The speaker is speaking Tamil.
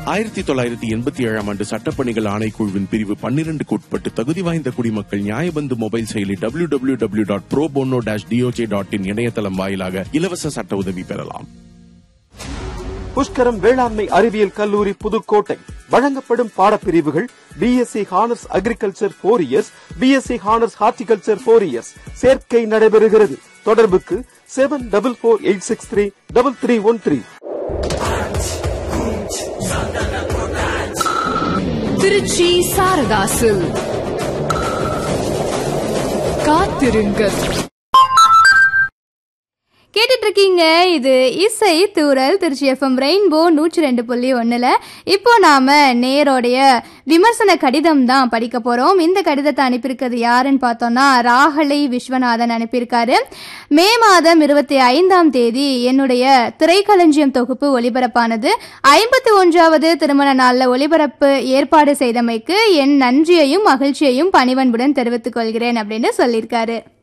ஆயிரத்தி தொள்ளாயிரத்தி எண்பத்தி ஏழாம் ஆண்டு சட்டப்பணிகள் ஆணைக்குழுவின் பிரிவு பன்னிரண்டுக்கு உட்பட்டு தகுதி வாய்ந்த குடிமக்கள் நியாயபந்து மொபைல் செயலி W W W dot pro bono dash DOJ dot in இணையதளம் வாயிலாக இலவச சட்ட உதவி பெறலாம் புஷ்கரம் வேளாண்மை அறிவியல் கல்லூரி புதுக்கோட்டை வழங்கப்படும் பாடப்பிரிவுகள் BSc honours agriculture four years BSc honours horticulture four years சேர்க்கை நடைபெறுகிறது தொடர்புக்கு seven double four eight six three double three one three Tiruchi சாரதாசு காத்திருங்கள் கேட்டுட்டு இருக்கீங்க இது இசை தூரல் திருச்சி எஃப்எம் ரெயின்போ நூற்றி ரெண்டு புள்ளி ஒன்றில் இப்போ நாம நேரோடைய விமர்சன கடிதம் தான் படிக்க போகிறோம் இந்த கடிதத்தை அனுப்பியிருக்கிறது யாருன்னு பார்த்தோம்னா ராகலை விஸ்வநாதன் அனுப்பியிருக்காரு மே மாதம் இருபத்தி ஐந்தாம் தேதி என்னுடைய திரைக்களஞ்சியம் தொகுப்பு ஒளிபரப்பானது ஐம்பத்தி ஒன்றாவது திருமண நாளில் ஒளிபரப்பு ஏற்பாடு செய்தமைக்கு என் நன்றியையும் மகிழ்ச்சியையும் பணிவன்புடன் தெரிவித்துக் கொள்கிறேன் அப்படின்னு சொல்லியிருக்காரு